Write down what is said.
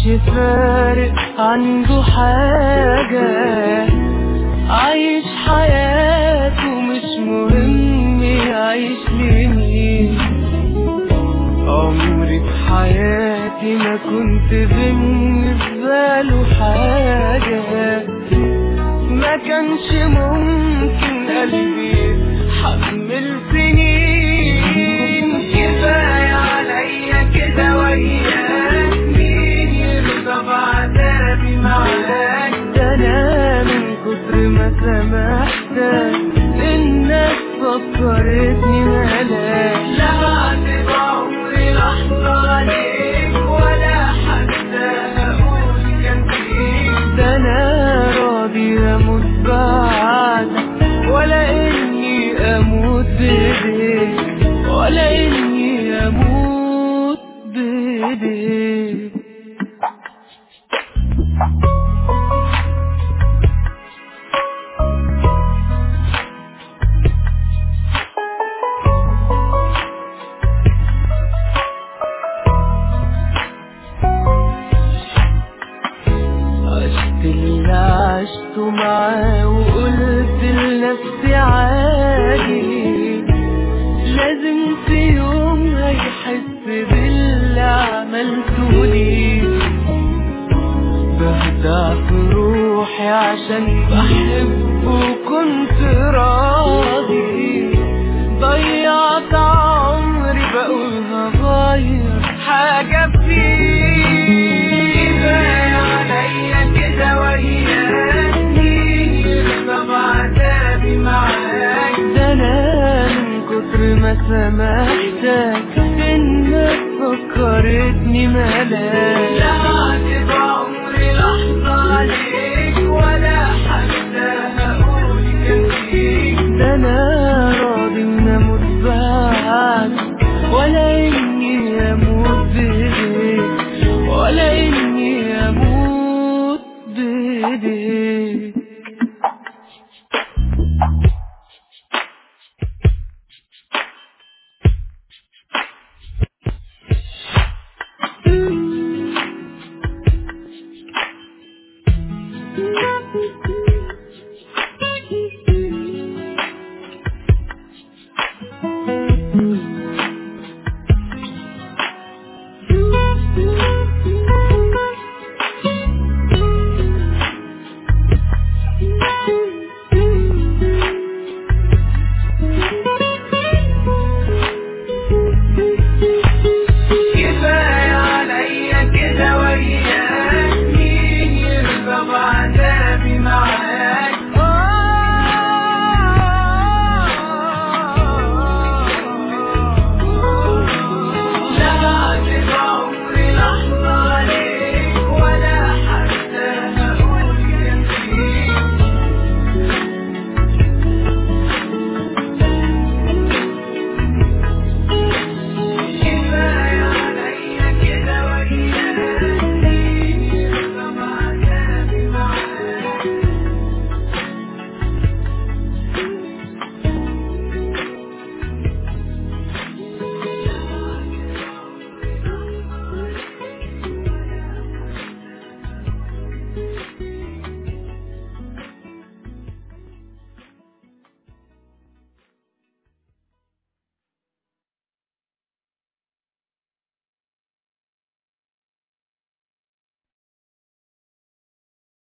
فارق عنده حاجة عايش حياته مش مهم يعيش لمين عمري في حياتي ما كنت بالنسبة له حاجة ما كانش ممكن قلبي حمل سنين كفاية عليا كده وياك مين يرضى بعذابي معاك ده انا من كتر ما سامحتك الناس فكرتني ملاك لا بعد عمري لحظة عليك ولا حتى هقول كان فيك ده انا راضي اموت بعدك ولا اني اموت بايديك ولا اني اموت بايديك عشت اللي عشته معاه وقلت لنفسي عادي لازم في يوم هيحس باللي عملته ليه بهدع في روحي عشان بحبه وكنت راضي ضيعت عمري بقول هغير حاجة فيه كفاية عليا كده وياك مين يرضى بعذابي معاك ده انا من كتر ما سامحتك انك فكرتني ملاك